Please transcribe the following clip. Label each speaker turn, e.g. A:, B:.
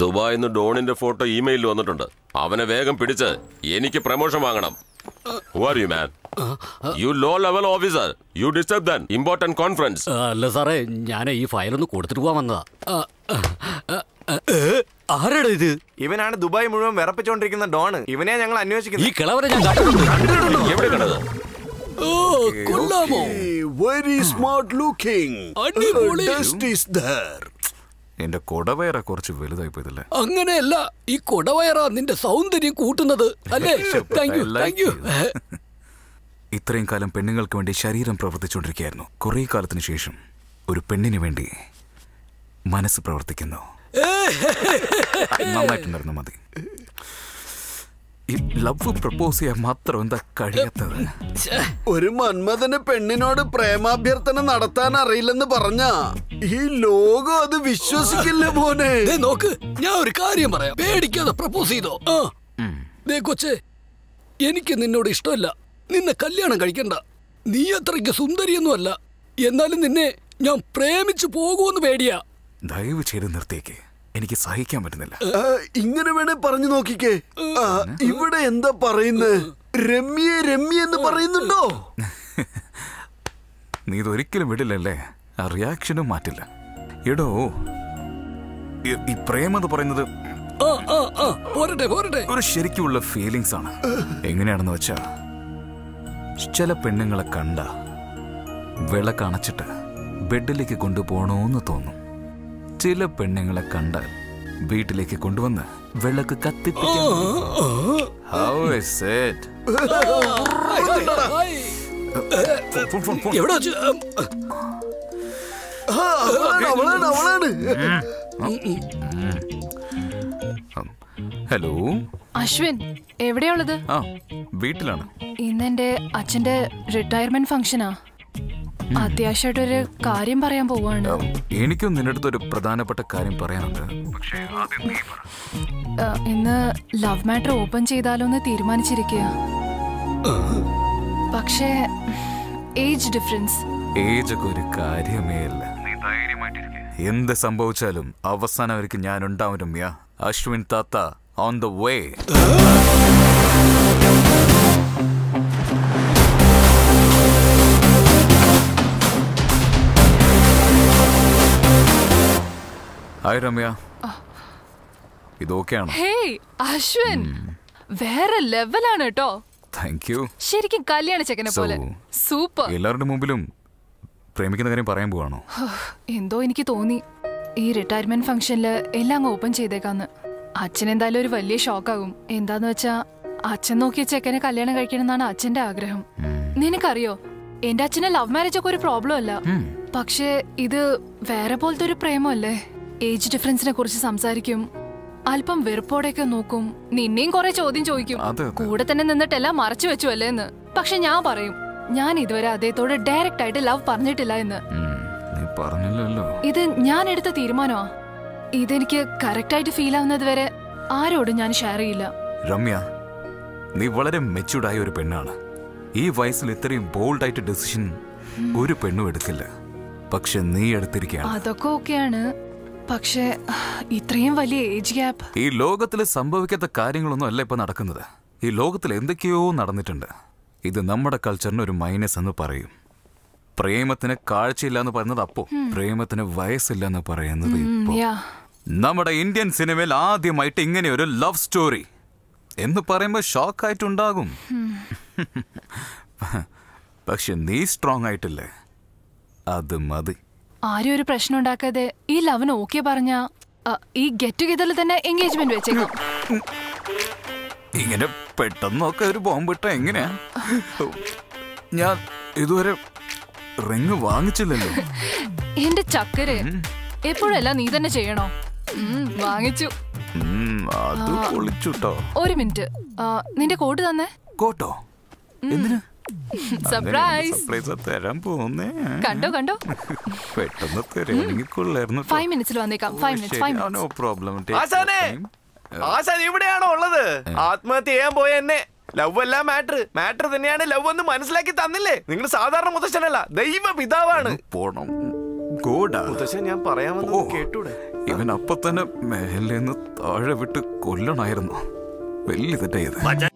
A: ദുബായിൽ നിന്ന് ഡോണിന്റെ ഫോട്ടോ ഇമെയിലിൽ വന്നിട്ടുണ്ട് അവനെ വേഗം പിടിച്ച് എനിക്ക് പ്രമോഷൻ വാങ്ങണം Who are you, man? You low level officer. You disturb that important conference.
B: ആ, അല്ല സാറേ ഞാൻ ഈ ഫയലൊന്ന് കൊടുത്തിട്ട് പോവാൻ വന്നതാ ആ, ആ, ആ, ആ, ഏ, ആരാടാ ഇത്
C: ഇവനാണ് ദുബായ് മുഴുവൻ വിറപ്പിച്ചോണ്ടിരിക്കുന്ന ഡോണ് ഇവനെ ഞങ്ങൾ
B: ഈ
C: അന്വേഷിക്കുന്നത്
B: കിളവരെ ഞാൻ കണ്ടിട്ടുണ്ട്
A: എവിടെ കണ്ടത്
B: ഓ കൊള്ളാമോ
D: വെരി സ്മാർട്ട് ലുക്കിംഗ്
B: അടിപൊളി.
D: ഈസ് ദർ
E: എന്റെ കൊടവയറ കുറച്ച് വലുതായി പോയതല്ലേ
B: അങ്ങനെയല്ല ഈ കൊടവയറാ നിന്റെ സൗന്ദര്യം കൂട്ടുന്നത് അല്ലേ താങ്ക് യു താങ്ക് യു
E: ഇത്രയും കാലം പെണ്ണുങ്ങൾക്ക് വേണ്ടി ശരീരം പ്രവർത്തിച്ചുകൊണ്ടിരിക്കുകയായിരുന്നു കുറേ കാലത്തിന് ശേഷം ഒരു പെണ്ണിന് വേണ്ടി മനസ്സ് പ്രവർത്തിക്കുന്നു നന്നായിട്ടുണ്ടായിരുന്നു മതി ഈ ലവ് പ്രപ്പോസ് ചെയ്യാൻ മാത്രം എന്താ കഴിയാത്തത്
D: ഒരു മന്മഥന് പെണ്ണിനോട് പ്രേമാഭ്യർത്ഥന നടത്താൻ അറിയില്ലെന്ന് പറഞ്ഞ ഈ ലോകം അത് വിശ്വസിക്കില്ല മോനെ
B: ദേ നോക്ക് ഞാൻ ഒരു കാര്യം പറയാം പേടിക്കാതെ പ്രപ്പോസ് ചെയ്തോ ആ ദേ കൊച്ചേ എനിക്ക് നിന്നോട് ഇഷ്ടമല്ല നിന്നെ കല്യാണം കഴിക്കണ്ട നീ അത്രയ്ക്ക് സുന്ദരിയൊന്നുമല്ല എന്നാലും നിന്നെ ഞാൻ പ്രേമിച്ചു പോകുമെന്ന് പേടിയാ
E: ദയവ് ചെയ്ത് നിർത്തിയേക്ക് എനിക്ക് സഹിക്കാൻ പറ്റുന്നില്ല
D: ആ, ഇങ്ങനെ വേണേ പറഞ്ഞു നോക്കിക്കേ ആ, ഇവിടെ എന്താ പറയുന്നത് രമ്യ രമ്യ എന്ന് പറയുന്നുണ്ടോ
E: നീ ഇതൊരിക്കലും വിടില്ലല്ലേ ആ റിയാക്ഷനും മാറ്റില്ല എടോ ഈ- ഈ പ്രേമം എന്ന് പറയുന്നത്
B: ആ ആ ആ പോരട്ടെ പോരട്ടെ
E: ഒരു ശരിക്കുള്ള ഫീലിങ്സ് ആണ് എങ്ങനെയാണെന്ന് വെച്ചാ ചില പെണ്ണുങ്ങളെ കണ്ട വിളക്കണച്ചിട്ട് ബെഡിലേക്ക് കൊണ്ടുപോകണോന്ന് തോന്നും ചില പെണ്ണുങ്ങളെ കണ്ടാൽ വീട്ടിലേക്ക് കൊണ്ടുവന്ന് വിളക്ക് കത്തിപ്പിക്കാൻ How is it?
B: Hi.
E: Phone, phone, phone.
B: എവിടെ വെച്ച് ഉം,
D: ആ, അവളാണ് അവളാണ് അവളാണ്
E: ഹലോ
F: അശ്വിൻ എവിടെയുള്ളത്
E: ആ വീട്ടിലാണ്
F: ഇന്നെന്റെ അച്ഛന്റെ റിട്ടയർമെന്റ് ഫംഗ്ഷനാ അത്യാവശ്യമായിട്ടൊരു കാര്യം പറയാൻ പോവാണ്
E: ഉം, എനിക്കും നിന്റെ അടുത്ത് ഒരു പ്രധാനപ്പെട്ട കാര്യം പറയാനുണ്ട്
F: ആ, ഇന്ന് ലവ് മാറ്റർ ഓപ്പൺ ചെയ്താലോ എന്ന് തീരുമാനിച്ചിരിക്കുക പക്ഷേ ഏജ് ഡിഫറൻസ്
E: ഏജ് ഒക്കെ ഒരു കാര്യമേ അല്ല എന്ത് സംഭവിച്ചാലും അവസാനം അവർക്ക് ഞാൻ ഉണ്ടാവും രമ്യ അശ്വിൻ താത്ത on the way hi Ramya ഇത് ഓക്കെയാണോ
F: ഹേയ് അശ്വിൻ വേറെ ലെവലാണ് കേട്ടോ
E: താങ്ക് യു
F: ശരിക്കും കല്യാണ ചെക്കനെ പോലെ
E: So,
F: സൂപ്പർ
E: എല്ലാവരുടെ മുമ്പിലും പ്രേമിക്കുന്ന കാര്യം പറയാൻ പോവാണോ
F: എന്തോ എനിക്ക് തോന്നി ഈ റിട്ടയർമെന്റ് ഫംഗ്ഷനിൽ എല്ലാം അങ്ങ് ഓപ്പൺ ചെയ്തേക്കാന്ന് അച്ഛൻ എന്തായാലും ഒരു വലിയ ഷോക്കാകും എന്താന്ന് വെച്ചാ അച്ഛൻ നോക്കിയ ചെക്കനെ കല്യാണം കഴിക്കണം എന്നാണ് അച്ഛന്റെ ആഗ്രഹം നിനക്കറിയോ എന്റെ അച്ഛന് ലവ് മാരേജ് ഒക്കെ ഒരു പ്രോബ്ലം അല്ല പക്ഷേ ഇത് വേറെ പോലത്തെ ഒരു പ്രേമല്ലേ ഏജ് ഡിഫറൻസിനെ കുറിച്ച് സംസാരിക്കും അല്പം വെറുപ്പോടെയൊക്കെ നോക്കും നിന്നെയും കുറെ ചോദ്യം ചോദിക്കും
E: അതെ, അതെ.
F: കൂടെ തന്നെ നിന്നിട്ടെല്ലാം മറച്ചു വെച്ചു അല്ലേ എന്ന് പക്ഷെ ഞാൻ പറയും ഞാൻ ഇതുവരെ അദ്ദേഹത്തോട് ഡയറക്റ്റ് ആയിട്ട് ലവ് പറഞ്ഞിട്ടില്ല എന്ന്
E: ഉം, നീ പറഞ്ഞില്ലല്ലോ
F: ഇത് ഞാൻ എടുത്ത തീരുമാനമാ ഇതെനിക്ക് കറക്റ്റ് ആയിട്ട് ഫീൽ ആവുന്നത് വരെ ആരോടും ഞാൻ ഷെയർ ചെയ്യില്ല
E: രമ്യ നീ വളരെ മെച്യൂർഡ് ആയ ഒരു പെണ്ണാണ് ഈ വയസ്സിൽ ഇത്രയും ബോൾഡ് ആയിട്ട് ഡെസിഷൻ ഒരു പെണ്ണും എടുക്കില്ല പക്ഷെ നീ എടുത്തിരിക്കുകയാണ്
F: അതൊക്കെ ഓക്കെയാണ് പക്ഷേ ഇത്രയും വലിയ ഏജ് ഗ്യാപ്പ്
E: ഈ ലോകത്തിൽ സംഭവിക്കാത്ത കാര്യങ്ങളൊന്നും അല്ല ഇപ്പൊ നടക്കുന്നത് ഈ ലോകത്തിൽ എന്തൊക്കെയോ നടന്നിട്ടുണ്ട് ഇത് നമ്മുടെ കൾച്ചറിന് ഒരു മൈനസ് എന്ന് പറയും പ്രേമത്തിന് കാഴ്ചയില്ല എന്ന് പറയുന്നത് അപ്പോ പ്രേമത്തിന് വയസ്സില്ല എന്ന് പറയുന്നത് ഇപ്പോ
F: യാ
E: നമ്മുടെ ഇന്ത്യൻ സിനിമയിൽ ആദ്യമായിട്ട് ഇങ്ങനെ ഒരു ലവ് സ്റ്റോറി എന്ന് പറയുമ്പോൾ ഷോക്കായിട്ടുണ്ടാകും പക്ഷെ നീ സ്ട്രോങ് ആയിട്ടില്ലേ അത് മതി
F: ആരും ഒരു പ്രശ്നം ഉണ്ടാക്കാതെ ഈ ലവിന് ഓക്കെ പറഞ്ഞ ഈ ഗെറ്റ് ടുഗെദറിൽ തന്നെ എൻഗേജ്മെന്റ് വെച്ചേക്കാം
E: ഇങ്ങനെ പെട്ടെന്നൊക്കെ ഒരു ബോംബിട്ട എങ്ങനെയാ ഞാൻ ഇതുവരെ റിങ് വാങ്ങിച്ചില്ലല്ലോ
F: എന്റെ ചക്കര് എപ്പോഴെല്ലാം നീ തന്നെ ചെയ്യണോ ഉം, വാങ്ങിച്ചു
E: ഉം, അത് പൊളിച്ചുട്ടോ
F: ഒരു മിനിറ്റ് ആ, നിന്റെ കോട്ട് തന്നെ
E: കോട്ടോ എന്തിനാ
F: സർപ്രൈസ്
E: സർപ്രൈസ് തരാൻ പോകുന്നേ
F: കണ്ടോ കണ്ടോ
E: പെട്ടെന്ന് തരാണെങ്കിൽ കൊള്ളായിരുന്നു
F: ഫൈവ് മിനിറ്റ്സിൽ വന്നേക്കാം five minutes five
E: no
F: minutes
E: problem
C: ആശാനെ ആശാൻ ഇവിടെയാണോ ഉള്ളത് ആത്മഹത്യ ചെയ്യാൻ പോയ എന്നെ ലവ് അല്ല മാറ്റർ മാറ്റർ തന്നെയാണ് ലവ് എന്ന് മനസ്സിലാക്കി തന്നില്ലേ നിങ്ങൾ സാധാരണ മുത്തശ്ശനല്ല ദൈവ പിതാവാണ്
E: പോണം ഗോഡാ
C: മുത്തശ്ശൻ ഞാൻ പറയാമെന്ന് കേട്ടൂടെ
E: ഇവൻ അപ്പൊ തന്നെ മേലേന്ന് താഴെ വിട്ട് കൊല്ലണായിരുന്നു വലിയ തെറ്റായത്